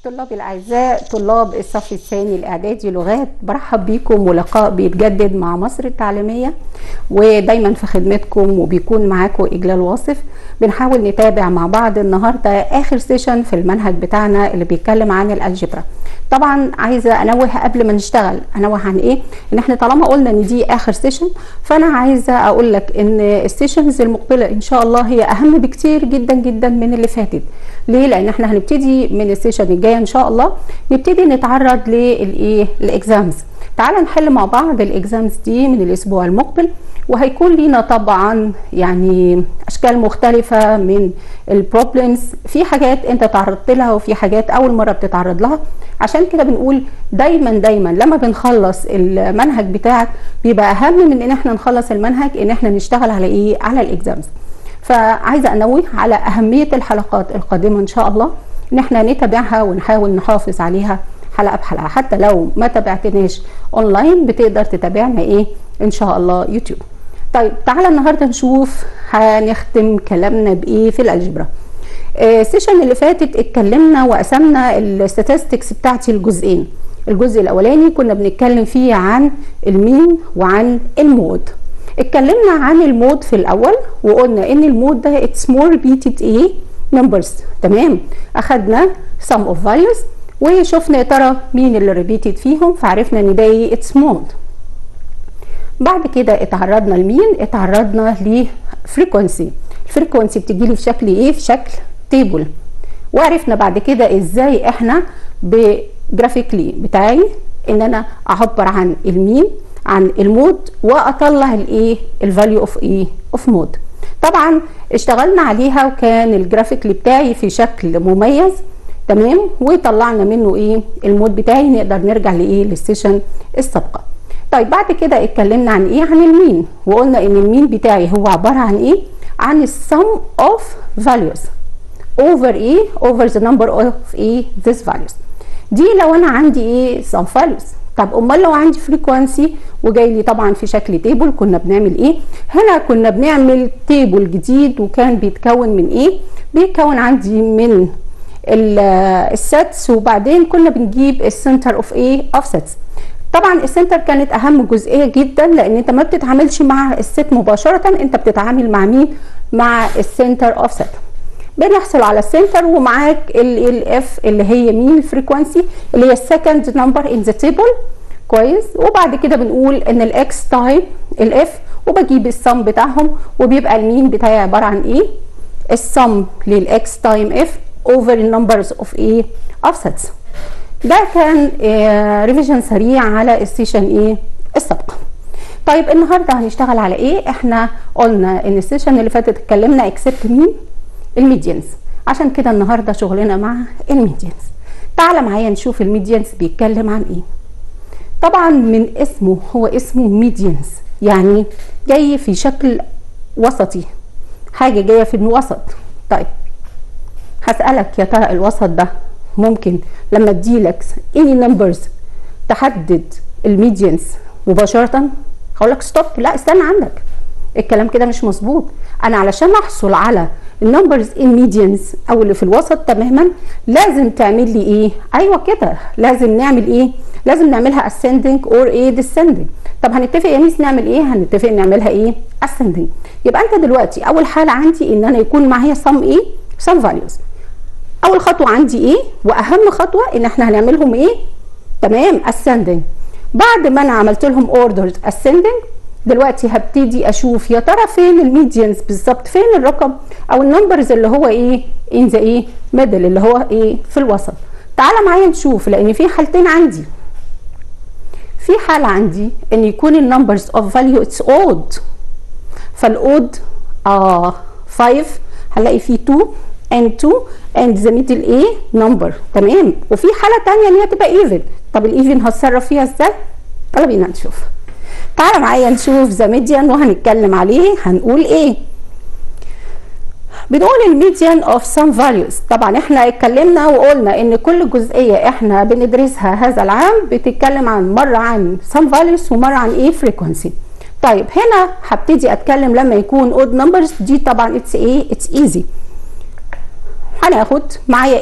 طلاب الأعزاء طلاب الصف الثاني الإعدادي لغات برحب بيكم ولقاء بيتجدد مع مصر التعليمية ودايما في خدمتكم وبيكون معاكم إجلال واصف بنحاول نتابع مع بعض النهاردة آخر سيشن في المنهج بتاعنا اللي بيتكلم عن الألجبرا طبعا عايزة أنوه قبل ما نشتغل أنوه عن إيه إن إحنا طالما قلنا إن دي آخر سيشن فأنا عايزة أقول لك إن السيشنز المقبلة إن شاء الله هي أهم بكتير جدا جدا من اللي فاتت ليه لأن إحنا هنبتدي من السيشن الجاية إن شاء الله نبتدي نتعرض للإيه الإكزامز تعال نحل مع بعض الإكزامز دي من الأسبوع المقبل وهيكون لينا طبعا يعني اشكال مختلفه من البروبلمز في حاجات انت تعرضت لها وفي حاجات اول مره بتتعرض لها عشان كده بنقول دايما دايما لما بنخلص المنهج بتاعك بيبقى اهم من ان احنا نخلص المنهج ان احنا نشتغل على ايه على الاكزامز فعايزه انوه على اهميه الحلقات القادمه ان شاء الله ان احنا نتابعها ونحاول نحافظ عليها حلقه بحلقه حتى لو ما تابعتناش اونلاين بتقدر تتابعنا ايه ان شاء الله يوتيوب طيب تعالى النهارده نشوف هنختم كلامنا بايه في الالجبرا السيشن اللي فاتت اتكلمنا وقسمنا الستاتستكس بتاعتي لجزئين الجزء الاولاني كنا بنتكلم فيه عن المين وعن المود اتكلمنا عن المود في الاول وقلنا ان المود ده اتس مور ريبيتد ايه نمبرز تمام اخدنا sum of values وشفنا يا ترى مين اللي ريبيتد فيهم فعرفنا ان ده ايه اتس مود بعد كده اتعرضنا لمين اتعرضنا لفريكونسي الفريكونسي بتجي لي في شكل ايه في شكل تيبل وعرفنا بعد كده ازاي احنا بجرافيكلي بتاعي ان انا اعبر عن المين عن المود واطلع الايه الفاليو اوف ايه اوف مود طبعا اشتغلنا عليها وكان الجرافيكلي بتاعي في شكل مميز تمام وطلعنا منه ايه المود بتاعي نقدر نرجع لايه للسيشن السابقه طيب بعد كده اتكلمنا عن ايه عن المين وقلنا ان المين بتاعي هو عباره عن ايه عن السم اوف values over ايه over the number of ايه this values دي لو انا عندي ايه some values طب امال لو عندي فريكوانسي وجاي لي طبعا في شكل تيبل كنا بنعمل ايه هنا كنا بنعمل تيبل جديد وكان بيتكون من ايه بيتكون عندي من السيتس وبعدين كنا بنجيب السنتر اوف ايه اوف سيتس طبعا السنتر كانت اهم جزئيه جدا لان انت ما بتتعاملش مع الست مباشره انت بتتعامل مع مين مع السنتر اوف سيت بنحصل على السنتر ومعاك الاف اللي هي مين الفريكوانسي اللي هي السكند نمبر ان ذا تيبل كويس وبعد كده بنقول ان الاكس تايم الاف وبجيب السم بتاعهم وبيبقى المين بتاعي عباره عن ايه السم للاكس تايم اف اوفر النمبرز اوف ايه اوف سيتس ده كان آه ريفيجن سريع على السيشن ايه السابقه طيب النهارده هنشتغل على ايه احنا قلنا ان السيشن اللي فاتت اتكلمنا اكسبت مين الميديانز عشان كده النهارده شغلنا مع الميديانز تعال معايا نشوف الميديانز بيتكلم عن ايه طبعا من اسمه هو اسمه ميديانز يعني جاي في شكل وسطي حاجه جايه في الوسط طيب هسالك يا ترى الوسط ده ممكن لما اديلك اني نمبرز تحدد الميديانز مباشره هقول لك ستوب لا استنى عندك الكلام كده مش مظبوط انا علشان احصل على النمبرز ان ميديانز او اللي في الوسط تماما لازم تعمل لي ايه ايوه كده لازم نعمل ايه لازم نعملها ascending or ايه descending طب هنتفق يا ميس نعمل ايه هنتفق نعملها ايه ascending يبقى انت دلوقتي اول حاله عندي ان انا يكون معايا some ايه some values اول خطوه عندي ايه واهم خطوه ان احنا هنعملهم ايه تمام ascending بعد ما انا عملت لهم orders ascending دلوقتي هبتدي اشوف يا ترى فين الميديانز بالظبط فين الرقم او النمبرز اللي هو ايه ان ذا ايه ميدل اللي هو ايه في الوسط تعالى معايا نشوف لان في حالتين عندي في حاله عندي ان يكون النمبرز اوف فاليو اتس اود فالاود اه 5 هنلاقي فيه 2 and 2 and the middle ايه number تمام وفي حاله ثانيه ان هي تبقى ايفن طب الايفن هتصرف فيها ازاي يلا بينا نشوف تعالى معايا نشوف ذا ميديان وهنتكلم عليه هنقول ايه بنقول الميديان اوف سم فاليوز طبعا احنا اتكلمنا وقلنا ان كل جزئيه احنا بندرسها هذا العام بتتكلم عن مره عن سم فاليوز ومره عن ايه فريكونسي طيب هنا هبتدي اتكلم لما يكون اود نمبرز دي طبعا اتس ايه اتس ايزي هناخد معايا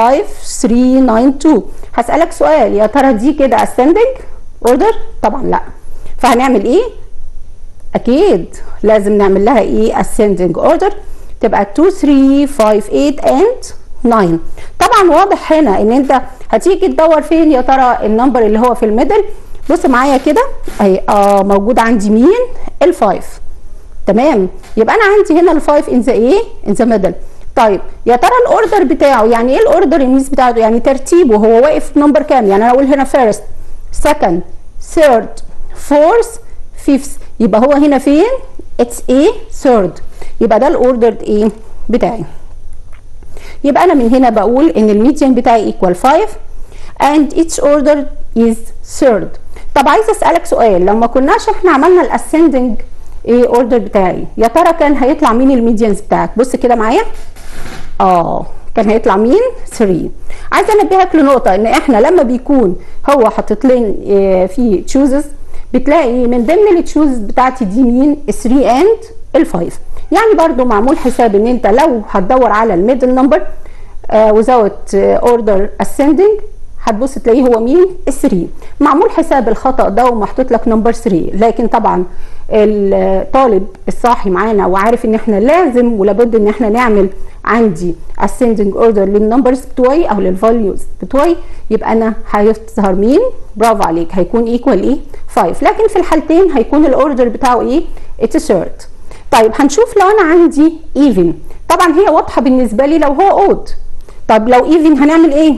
85392 هسألك سؤال يا ترى دي كده ascending order طبعا لا فهنعمل ايه اكيد لازم نعمل لها ايه ascending order تبقى 2 3 5 8 and 9 طبعا واضح هنا ان انت هتيجي تدور فين يا ترى النمبر اللي هو في الميدل بص معايا كده اهي اه موجود عندي مين الفايف تمام يبقى انا عندي هنا الفايف ان ذا ايه ان ذا ميدل طيب يا ترى الاوردر بتاعه يعني ايه الاوردر الميس بتاعته يعني ترتيبه هو واقف نمبر كام يعني انا اقول هنا فيرست سكند ثيرد فورث فيفث يبقى هو هنا فين اتس ايه ثيرد يبقى ده الاوردر ايه بتاعي يبقى انا من هنا بقول ان الميديان بتاعي ايكوال 5 and each order is third طب عايزه اسالك سؤال لو ما كناش احنا عملنا الاسcending ايه اوردر بتاعي يا ترى كان هيطلع مين الميديانز بتاعك بص كده معايا اه كان هيطلع مين 3 عايزه انبهك لنقطه ان احنا لما بيكون هو حاطط لنا إيه في تشوزز بتلاقي من ضمن التشوزز بتاعتي دي مين ال 3 اند ال 5 يعني برضو معمول حساب ان انت لو هتدور على الميدل نمبر without order ascending هتبص تلاقيه هو مين ال 3 معمول حساب الخطا ده ومحطوط لك نمبر 3 لكن طبعا الطالب الصاحي معانا وعارف ان احنا لازم ولابد ان احنا نعمل عندي ascending order للنمبرز بتوعي او للفاليوز بتوعي يبقى انا هيظهر مين برافو عليك هيكون ايكوال ايه 5 لكن في الحالتين هيكون الاوردر بتاعه ايه اتسيرت طيب هنشوف لو انا عندي even طبعا هي واضحه بالنسبه لي لو هو اود طب لو even هنعمل ايه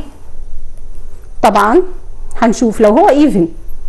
طبعا هنشوف لو هو even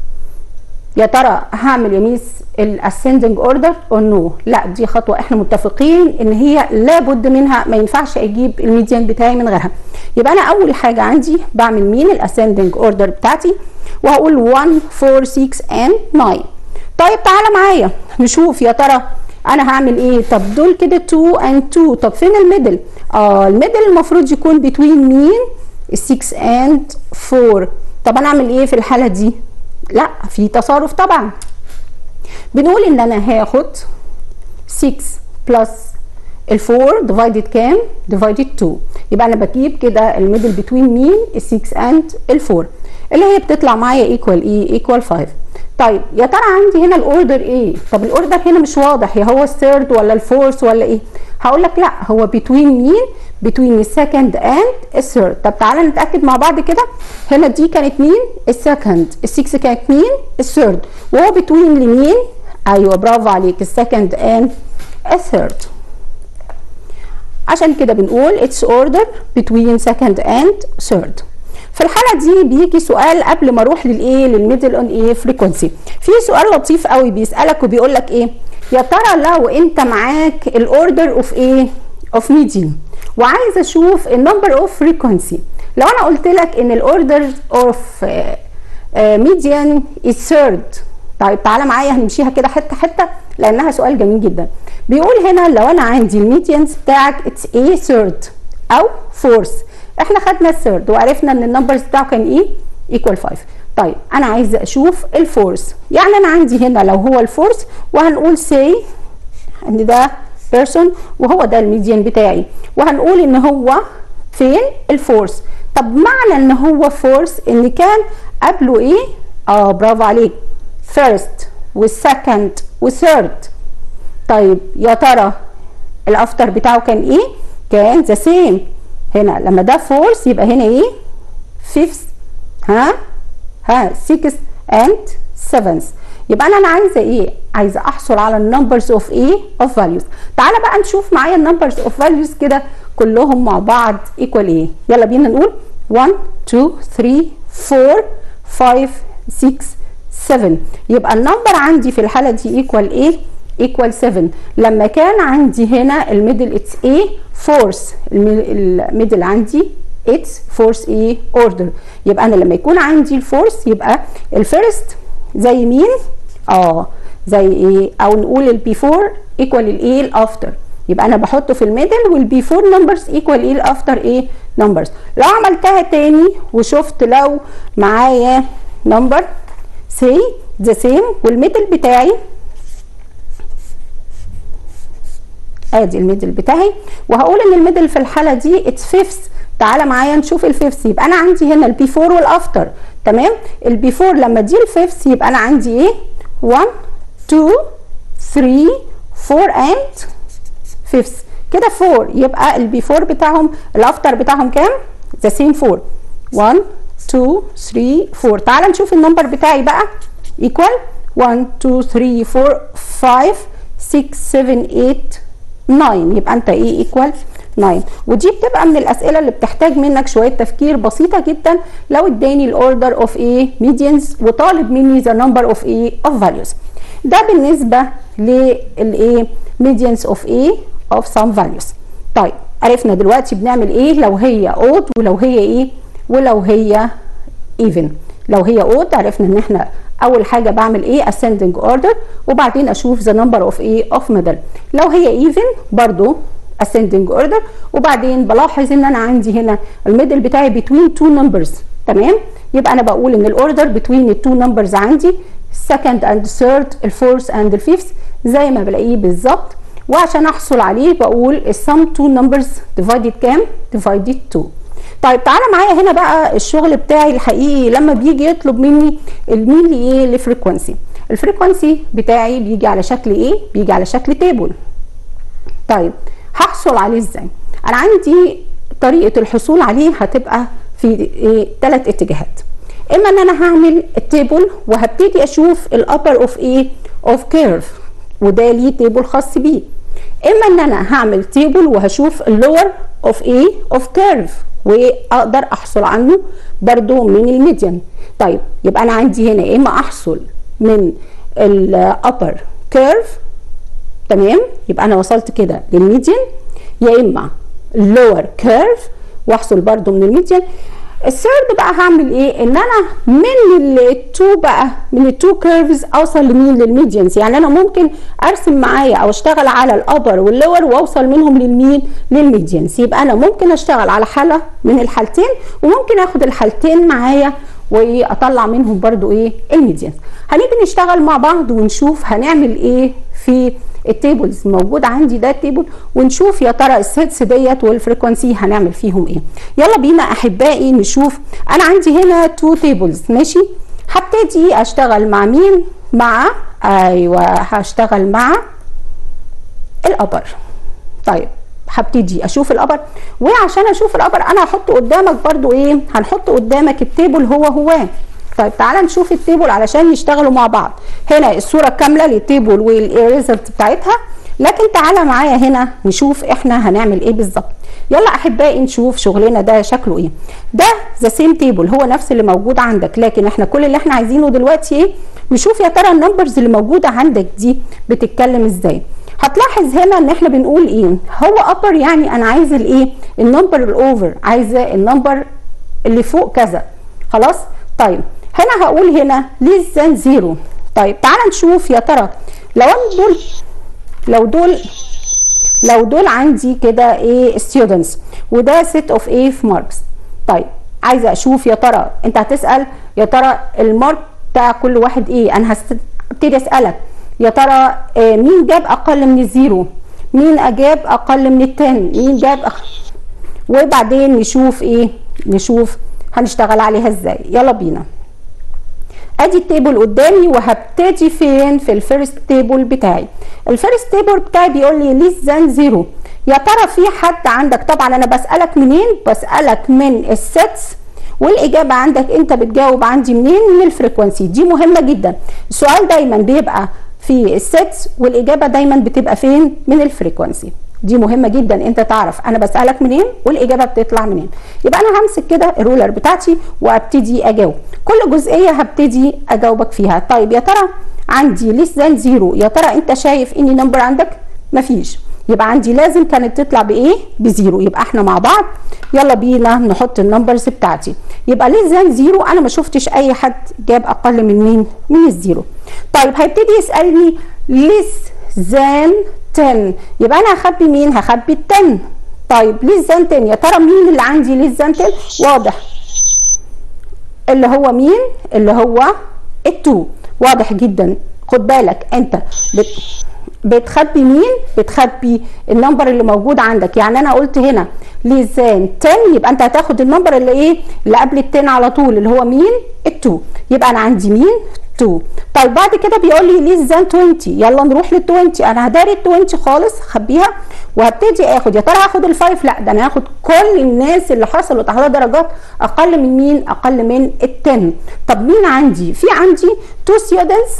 يا ترى هعمل يا ميس الاسcending اوردر او نو لا دي خطوه احنا متفقين ان هي لابد منها ما ينفعش اجيب الميديان بتاعي من غيرها يبقى انا اول حاجه عندي بعمل مين الاسcending اوردر بتاعتي وهقول 1 4 6 and 9 طيب تعالى معايا نشوف يا ترى انا هعمل ايه طب دول كده 2 and 2 طب فين الميدل اه الميدل المفروض يكون بتوين مين 6 and 4 طب انا اعمل ايه في الحاله دي لا في تصارف طبعا بنقول ان انا هاخد 6 بلس ال 4 ديفايدد كام ديفايدد 2 يبقى انا بجيب كده الميدل بتوين مين ال 6 اند ال 4 اللي هي بتطلع معايا ايكوال ايه ايكوال 5 طيب يا ترى عندي هنا الاوردر ايه طب الاوردر هنا مش واضح يا هو الثيرد ولا الفورث ولا ايه هقول لك لا هو بتوين مين بتوين السكند اند الثيرد طب تعالى نتاكد مع بعض كده هنا دي كانت مين السكند ال6 كانت مين الثيرد وهو بتوين لمين ايوه برافو عليك السكند اند الثيرد عشان كده بنقول اتس اوردر between second and third في الحاله دي بيجي سؤال قبل ما اروح للايه للميدل اون ايه فريكونسي في سؤال لطيف قوي بيسالك وبيقول لك ايه يا ترى لو انت معاك الاوردر اوف ايه اوف ميديان وعايز اشوف النمبر اوف فريكونسي لو انا قلت لك ان الاوردر اوف ميديان از ثيرد طيب تعالى معايا هنمشيها كده حته حته لانها سؤال جميل جدا بيقول هنا لو انا عندي الميديانز بتاعك اتس ايه ثيرد او فورث احنا خدنا الثيرد وعرفنا ان النمبرز بتاعه كان ايه ايكوال 5 طيب انا عايزه اشوف الفورث يعني انا عندي هنا لو هو الفورث وهنقول سي ان ده بيرسون وهو ده الميديان بتاعي وهنقول ان هو فين الفورث طب معنى ان هو فورث ان كان قبله ايه اه برافو عليك فيرست والسكند والثيرد طيب يا ترى الافتر بتاعه كان ايه كان ذا سيم هنا لما ده فورث يبقى هنا ايه فيفث ها ها 6 اند 7 يبقى انا انا عايزه ايه عايزه احصل على النمبرز اوف ايه اوف فاليوز تعالى بقى نشوف معايا النمبرز اوف فاليوز كده كلهم مع بعض ايكوال ايه يلا بينا نقول 1 2 3 4 5 6 7 يبقى النمبر عندي في الحاله دي ايكوال ايه ايكوال 7 لما كان عندي هنا الميدل اتس ايه فورس الميدل عندي اتس فورس ايه اوردر يبقى انا لما يكون عندي الفورس يبقى الفيرست زي مين اه زي ايه او نقول البيفور ايكوال الايه الافتر يبقى انا بحطه في الميدل والبيفور نمبرز ايكوال ايه الافتر ايه نمبرز لو عملتها تاني وشفت لو معايا نمبر سي ذا سيم والميدل بتاعي ادي الميدل بتاعي وهقول ان الميدل في الحاله دي اتس فيفث تعالى معايا نشوف الفيفث يبقى انا عندي هنا البي 4 والافتر تمام البي 4 لما دي الفيفث يبقى انا عندي ايه 1 2 3 4 اند فيفث كده 4 يبقى البي 4 بتاعهم الافتر بتاعهم كام ذا سيم 4 1 2 3 4 تعال نشوف النمبر بتاعي بقى ايكوال 1 2 3 4 5 6 7 8 9 يبقى انت ايه ايكوال 9 ودي بتبقى من الاسئله اللي بتحتاج منك شويه تفكير بسيطه جدا لو اداني الاوردر اوف ايه ميديانز وطالب مني ذا نمبر اوف ايه اوف فاليوز ده بالنسبه للايه ميديانز اوف ايه اوف سام فاليوز طيب عرفنا دلوقتي بنعمل ايه لو هي اود ولو هي ايه ولو هي even لو هي اود عرفنا ان احنا اول حاجه بعمل ايه ascending order وبعدين اشوف the number of ايه of middle لو هي even برضو ascending order وبعدين بلاحظ ان انا عندي هنا الميدل بتاعي between two numbers تمام يبقى انا بقول ان الاوردر between التو numbers عندي second and third الفورث and الفيفث زي ما بلاقيه بالظبط وعشان احصل عليه بقول السم تو نمبرز ديفايدد كام ديفايدد 2 طيب تعالى معايا هنا بقى الشغل بتاعي الحقيقي لما بيجي يطلب مني المين لايه لفريكونسي الفريكونسي بتاعي بيجي على شكل ايه بيجي على شكل تيبل طيب هحصل عليه ازاي انا عندي طريقه الحصول عليه هتبقى في إيه ثلاث اتجاهات اما ان انا هعمل التيبل وهبتدي اشوف الابر اوف ايه اوف كيرف وده ليه تيبل خاص بيه اما ان انا هعمل تيبل وهشوف اللور اوف ايه اوف كيرف واقدر احصل عنه برضو من الميديان طيب يبقى انا عندي هنا يا اما احصل من الابر كيرف تمام يبقى انا وصلت كده للميديان يا اما اللور كيرف واحصل برضو من الميديان الثيرد بقى هعمل ايه ان انا من التو بقى من التو كيرفز اوصل لمين للميديانز يعني انا ممكن ارسم معايا او اشتغل على الابر واللور واوصل منهم للمين للميديانز يبقى انا ممكن اشتغل على حاله من الحالتين وممكن اخد الحالتين معايا واطلع منهم برضو ايه الميديانز هنيجي نشتغل مع بعض ونشوف هنعمل ايه في التيبلز موجود عندي ده التيبل ونشوف يا ترى السيتس ديت والفريكونسي هنعمل فيهم ايه يلا بينا احبائي نشوف انا عندي هنا تو تيبلز ماشي هبتدي اشتغل مع مين مع ايوه هشتغل مع الابر طيب هبتدي اشوف الابر وعشان اشوف الابر انا هحط قدامك برضو ايه هنحط قدامك التيبل هو هو طيب تعالى نشوف التيبل علشان يشتغلوا مع بعض هنا الصوره الكامله للتيبل والريزلت بتاعتها لكن تعالى معايا هنا نشوف احنا هنعمل ايه بالظبط يلا احبائي نشوف شغلنا ده شكله ايه ده ذا سيم تيبل هو نفس اللي موجود عندك لكن احنا كل اللي احنا عايزينه دلوقتي ايه نشوف يا ترى النمبرز اللي موجوده عندك دي بتتكلم ازاي هتلاحظ هنا ان احنا بنقول ايه هو ابر يعني انا عايز الايه النمبر الاوفر عايزه النمبر اللي فوق كذا خلاص طيب هنا هقول هنا less than زيرو طيب تعال نشوف يا ترى لو انا دول لو دول لو دول عندي كده ايه students وده set of ايه في ماركس طيب عايزه اشوف يا ترى انت هتسال يا ترى المارك بتاع كل واحد ايه انا هبتدي اسالك يا ترى آه مين جاب اقل من الزيرو مين اجاب اقل من التن مين جاب أخ... وبعدين نشوف ايه نشوف هنشتغل عليها ازاي يلا بينا ادي التيبل قدامي وهبتدي فين في الفيرست تيبل بتاعي الفيرست تيبل بتاعي بيقول لي ليس ذان زيرو يا ترى في حد عندك طبعا انا بسالك منين بسالك من السيتس والاجابه عندك انت بتجاوب عندي منين من الفريكونسي دي مهمه جدا السؤال دايما بيبقى في السيتس والاجابه دايما بتبقى فين من الفريكونسي دي مهمه جدا انت تعرف انا بسالك منين والاجابه بتطلع منين يبقى انا همسك كده الرولر بتاعتي وابتدي اجاوب كل جزئيه هبتدي اجاوبك فيها طيب يا ترى عندي ليس ذان زيرو يا ترى انت شايف اني نمبر عندك مفيش يبقى عندي لازم كانت تطلع بايه بزيرو يبقى احنا مع بعض يلا بينا نحط النمبرز بتاعتي يبقى ليس ذان زيرو انا ما شفتش اي حد جاب اقل من مين من الزيرو طيب هيبتدي يسالني ليس ذان 10 يبقى انا هخبي مين هخبي ال 10 طيب ليس ذان 10 يا ترى مين اللي عندي ليس ذان 10 واضح اللي هو مين اللي هو ال2 واضح جدا خد بالك انت بت... بتخبي مين بتخبي النمبر اللي موجود عندك يعني انا قلت هنا ليزان 10 يبقى انت هتاخد النمبر اللي ايه اللي قبل ال 10 على طول اللي هو مين ال2 يبقى انا عندي مين 2 طيب بعد كده بيقول لي ليس ذان 20 يلا نروح لل 20 انا هداري ال 20 خالص خبيها وهبتدي اخد يا ترى هاخد الفايف لا ده انا هاخد كل الناس اللي حصلوا تحت درجات اقل من مين اقل من ال 10 طب مين عندي في عندي 2 students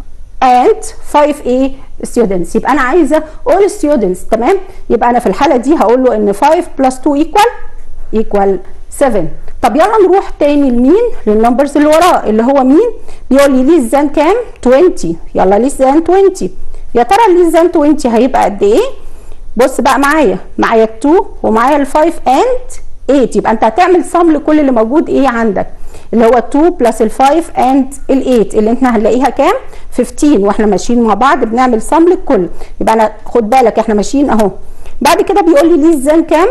and 5 a students يبقى انا عايزه all students تمام يبقى انا في الحاله دي هقول له ان 5 plus 2 equal equal 7 طب يلا نروح تاني لمين للنمبرز اللي وراه اللي هو مين بيقول لي ليس ذان كام 20 يلا ليس ذان 20 يا ترى ليس ذان 20 هيبقى قد ايه بص بقى معايا معايا ال 2 ومعايا ال 5 and 8 يبقى انت هتعمل صم لكل اللي موجود ايه عندك اللي هو 2 بلس ال 5 اند ال 8 اللي احنا هنلاقيها كام 15 واحنا ماشيين مع بعض بنعمل صم للكل يبقى انا خد بالك احنا ماشيين اهو بعد كده بيقول لي ليس ذان كام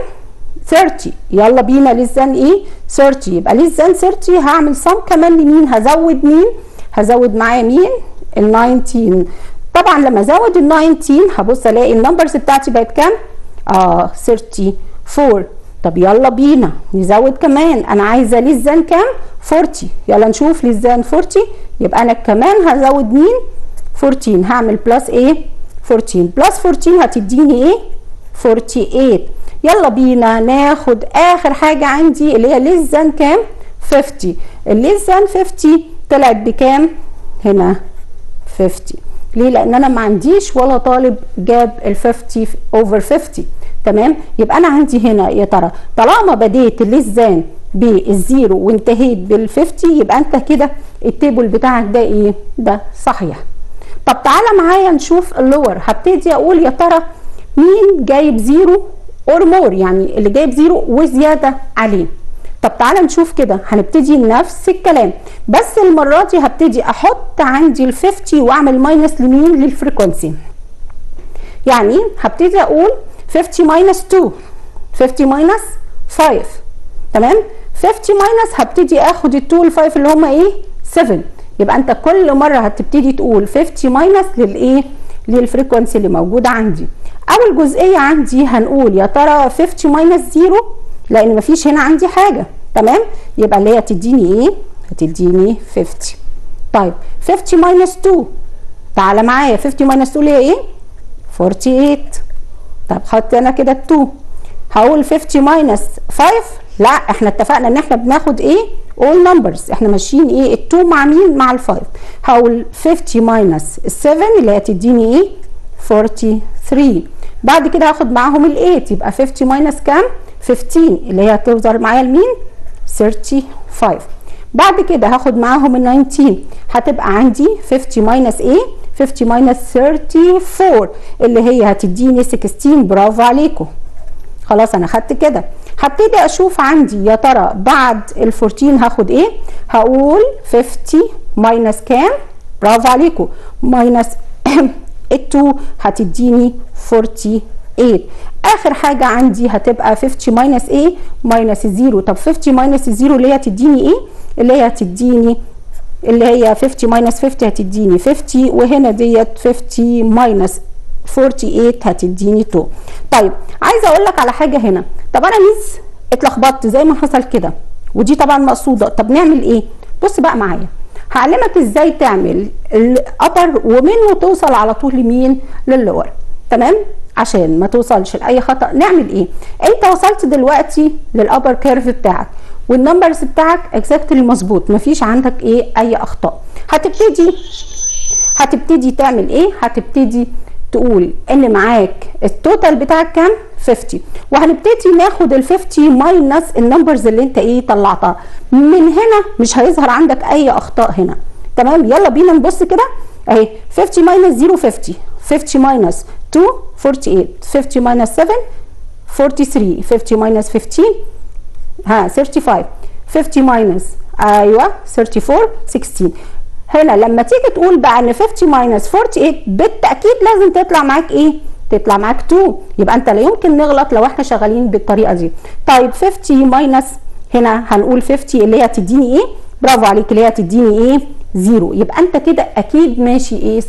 30 يلا بينا ليس ذان ايه 30 يبقى ليس ذان 30 هعمل صم كمان لمين هزود مين هزود معايا مين ال 19 طبعا لما ازود ال 19 هبص الاقي النمبرز بتاعتي بقت كام اه 34 طب يلا بينا نزود كمان انا عايزه ليس ذان كام 40 يلا نشوف ليس ذان 40 يبقى انا كمان هزود مين 14 هعمل بلس ايه 14 بلس 14 هتديني ايه 48 يلا بينا ناخد اخر حاجه عندي اللي هي ليس ذان كام 50 الليس ذان 50 طلعت بكام هنا 50 ليه لان انا ما عنديش ولا طالب جاب ال 50 اوفر 50 تمام يبقى انا عندي هنا يا ترى طالما بديت الليس ذان بالزيرو وانتهيت بال 50 يبقى انت كده التيبل بتاعك ده ايه ده صحيح طب تعالى معايا نشوف اللور هبتدي اقول يا ترى مين جايب زيرو اور مور يعني اللي جايب زيرو وزياده عليه طب تعالى نشوف كده هنبتدي نفس الكلام بس المره دي هبتدي احط عندي ال 50 واعمل ماينس لمين للفريكونسي يعني هبتدي اقول 50 ماينس 2 50 ماينس 5 تمام 50 ماينس هبتدي اخد ال 2 وال 5 اللي هم ايه 7 يبقى انت كل مره هتبتدي تقول 50 ماينس للايه للفريكونسي اللي موجوده عندي اول جزئيه عندي هنقول يا ترى 50 ماينس 0 لان مفيش هنا عندي حاجه تمام يبقى اللي هي هتديني ايه هتديني 50 طيب 50 ماينس 2 تعالى معايا 50 ماينس 2 اللي هي ايه 48 طب حط انا كده 2 هقول 50 ماينس 5 لا احنا اتفقنا ان احنا بناخد ايه all numbers احنا ماشيين ايه ال2 مع مين مع ال5 هقول 50 ماينس ال7 اللي هتديني ايه 43 بعد كده هاخد معاهم ال8 يبقى 50 ماينس كام 15 اللي هي هتظهر معايا لمين 35 بعد كده هاخد معاهم ال 19 هتبقى عندي 50 ماينس ايه 50 ماينس 34 اللي هي هتديني 16 برافو عليكم خلاص انا خدت كده هبتدي اشوف عندي يا ترى بعد ال 14 هاخد ايه هقول 50 ماينس كام برافو عليكم ماينس ال 2 هتديني 48 اخر حاجه عندي هتبقى 50 ماينس ايه ماينس 0 طب 50 ماينس 0 اللي هي هتديني ايه اللي هي هتديني اللي هي 50 ماينس 50 هتديني 50 وهنا ديت 50 ماينس 48 هتديني 2 طيب عايزه اقول لك على حاجه هنا طب انا ميس اتلخبطت زي ما حصل كده ودي طبعا مقصوده طب نعمل ايه بص بقى معايا هعلمك ازاي تعمل الابر ومنه توصل على طول لمين للور تمام عشان ما توصلش لاي خطا نعمل ايه انت وصلت دلوقتي للابر كيرف بتاعك والنمبرز بتاعك اكزاكتلي مظبوط مفيش عندك ايه اي اخطاء هتبتدي هتبتدي تعمل ايه هتبتدي تقول ان معاك التوتال بتاعك كام 50 وهنبتدي ناخد ال 50 ماينس النمبرز اللي انت ايه طلعتها من هنا مش هيظهر عندك اي اخطاء هنا تمام يلا بينا نبص كده اهي 50 ماينس 0 50 50 ماينس 2 48 50 ماينس 7 43 50 ماينس 15 ها 35 50 ماينس ايوه 34 16 هنا لما تيجي تقول بقى ان 50 ماينس 48 بالتاكيد لازم تطلع معاك ايه تطلع معاك 2 يبقى انت لا يمكن نغلط لو احنا شغالين بالطريقه دي طيب 50 ماينس هنا هنقول 50 اللي هي هتديني ايه برافو عليك اللي هي هتديني ايه زيرو يبقى انت كده اكيد ماشي ايه صح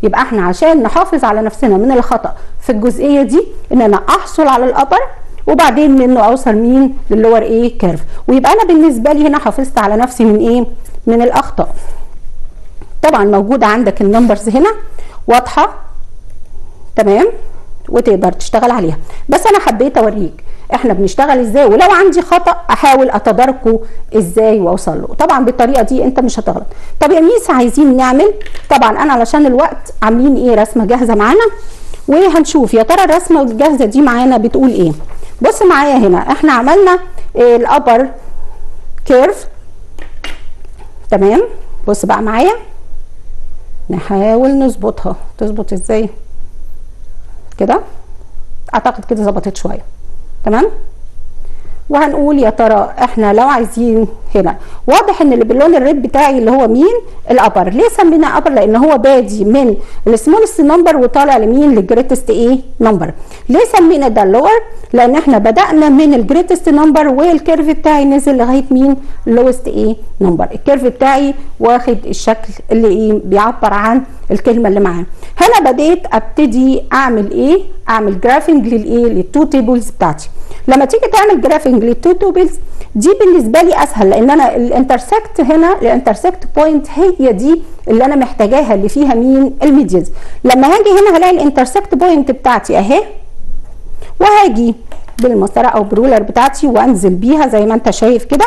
يبقى احنا عشان نحافظ على نفسنا من الخطا في الجزئيه دي ان انا احصل على الابر وبعدين منه اوصل مين للور ايه كيرف ويبقى انا بالنسبه لي هنا حافظت على نفسي من ايه من الاخطاء طبعا موجوده عندك النمبرز هنا واضحه تمام وتقدر تشتغل عليها بس انا حبيت اوريك احنا بنشتغل ازاي ولو عندي خطا احاول اتداركه ازاي واوصل له طبعا بالطريقه دي انت مش هتغلط طب يا ميس عايزين نعمل طبعا انا علشان الوقت عاملين ايه رسمه جاهزه معانا وهنشوف يا ترى الرسمه الجاهزه دي معانا بتقول ايه بص معايا هنا احنا عملنا الابر كيرف تمام بص بقى معايا نحاول نظبطها تظبط ازاي كده اعتقد كده ظبطت شويه تمام وهنقول يا ترى احنا لو عايزين هنا واضح ان اللي باللون الريد بتاعي اللي هو مين الابر ليه سميناه ابر لان هو بادي من السمولست نمبر وطالع لمين للجريتست ايه نمبر ليه سمينا ده اللور لان احنا بدانا من الجريتست نمبر والكيرف بتاعي نزل لغايه مين اللوست ايه نمبر الكيرف بتاعي واخد الشكل اللي ايه بيعبر عن الكلمه اللي معاه هنا بديت ابتدي اعمل ايه اعمل جرافنج للايه للتو تيبلز بتاعتي لما تيجي تعمل جرافنج للتو تيبلز دي بالنسبه لي اسهل لان انا الانترسكت هنا الانترسكت بوينت هي دي اللي انا محتاجاها اللي فيها مين الميديانز لما هاجي هنا هلاقي الانترسكت بوينت بتاعتي اهي وهاجي بالمسطره او برولر بتاعتي وانزل بيها زي ما انت شايف كده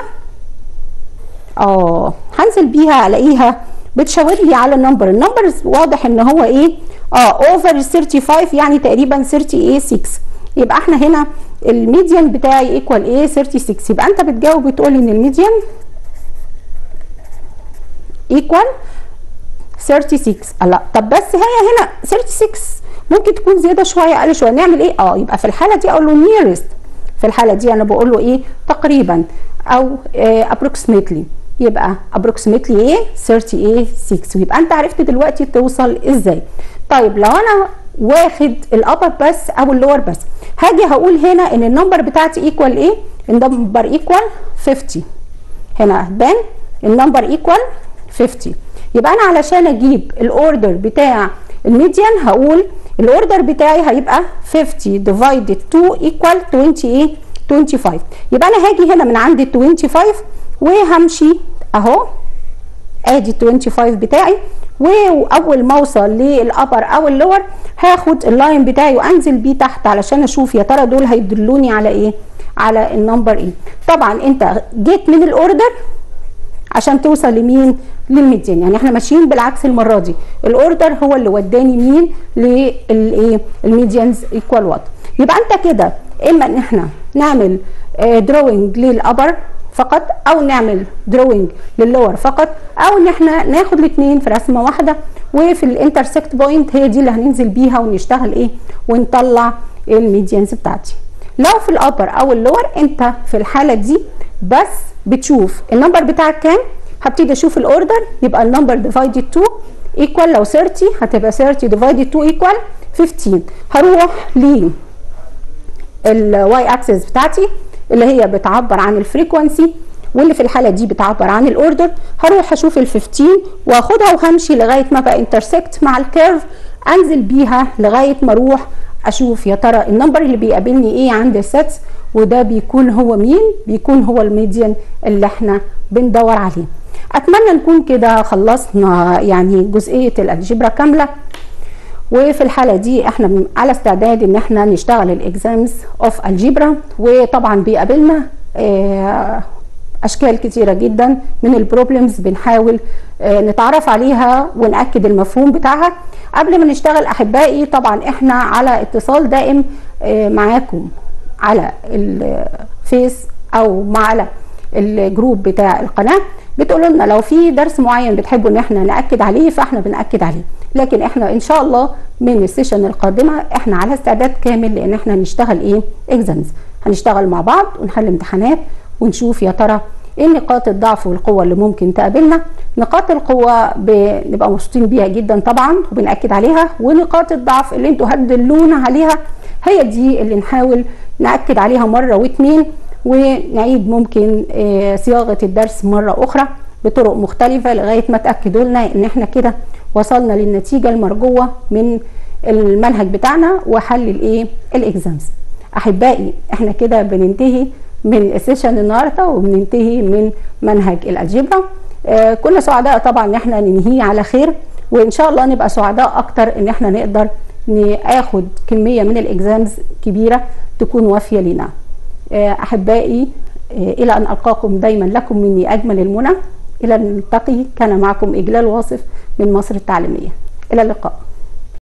اه هنزل بيها الاقيها بتشاور لي على النمبر النمبر واضح ان هو ايه اه اوفر 35 يعني تقريبا 30 ايه 6 يبقى احنا هنا الميديان بتاعي ايكوال ايه 36 يبقى انت بتجاوب بتقول ان الميديان ايكوال 36 لا طب بس هي هنا 36 ممكن تكون زياده شويه اقل شويه نعمل ايه اه يبقى في الحاله دي اقول له نيرست في الحاله دي انا بقول له ايه تقريبا او ابروكسيمتلي يبقى approximately ايه 38 6 ويبقى انت عرفت دلوقتي توصل ازاي طيب لو انا واخد الابر بس او اللور بس هاجي هقول هنا ان النمبر بتاعتي ايكوال ايه النمبر ايكوال 50 هنا هتبان النمبر ايكوال 50 يبقى انا علشان اجيب الاوردر بتاع الميديان هقول الاوردر بتاعي هيبقى 50 divided 2 equal 20 ايه 25 يبقى انا هاجي هنا من عند ال 25 وهمشي اهو ادي ال 25 بتاعي واول ما اوصل للابر او اللور هاخد اللاين بتاعي وانزل بيه تحت علشان اشوف يا ترى دول هيدلوني على ايه على النمبر ايه طبعا انت جيت من الاوردر عشان توصل لمين للميديان يعني احنا ماشيين بالعكس المره دي الاوردر هو اللي وداني مين للايه الميديانز ايكوال وات يبقى انت كده اما ان احنا نعمل دروينج للابر فقط او نعمل دروينج للور فقط او ان احنا ناخد الاثنين في رسمه واحده وفي الانترسكت بوينت هي دي اللي هننزل بيها ونشتغل ايه ونطلع الميديانز بتاعتي لو في الابر او اللور انت في الحاله دي بس بتشوف النمبر بتاعك كام هبتدي اشوف الاوردر يبقى النمبر ديفايدد 2 ايكوال لو 30 هتبقى 30 ديفايدد 2 ايكوال 15 هروح ل الواي اكسس بتاعتي اللي هي بتعبر عن الفريكونسي واللي في الحاله دي بتعبر عن الاوردر هروح اشوف ال 15 واخدها وهمشي لغايه ما بقى انترسكت مع الكيرف انزل بيها لغايه ما اروح اشوف يا ترى النمبر اللي بيقابلني ايه عند السيتس وده بيكون هو مين بيكون هو الميديان اللي احنا بندور عليه اتمنى نكون كده خلصنا يعني جزئيه الالجبرا كامله وفي الحاله دي احنا على استعداد ان احنا نشتغل الاكزامز اوف الجبرا وطبعا بيقابلنا اه اشكال كتيره جدا من البروبلمز بنحاول اه نتعرف عليها وناكد المفهوم بتاعها قبل ما نشتغل احبائي طبعا احنا على اتصال دائم اه معاكم على الفيس او مع على الجروب بتاع القناه بتقولوا لنا لو في درس معين بتحبوا ان احنا ناكد عليه فاحنا بناكد عليه لكن احنا ان شاء الله من السيشن القادمه احنا على استعداد كامل لان احنا نشتغل ايه اكزامز هنشتغل مع بعض ونحل امتحانات ونشوف يا ترى ايه نقاط الضعف والقوه اللي ممكن تقابلنا نقاط القوه بنبقى مبسوطين بيها جدا طبعا وبناكد عليها ونقاط الضعف اللي انتوا هتدلونا عليها هي دي اللي نحاول ناكد عليها مره واتنين ونعيد ممكن صياغه الدرس مره اخرى بطرق مختلفه لغايه ما تاكدوا لنا ان احنا كده وصلنا للنتيجه المرجوه من المنهج بتاعنا وحل الايه الاكزامز احبائي احنا كده بننتهي من السيشن النهارده وبننتهي من منهج الالجبرا آه كنا سعداء طبعا ان احنا ننهيه على خير وان شاء الله نبقى سعداء اكتر ان احنا نقدر ناخد كميه من الاكزامز كبيره تكون وافيه لنا آه احبائي آه الى ان القاكم دايما لكم مني اجمل المنى الى ان نلتقي كان معكم اجلال واصف من مصر التعليميه الى اللقاء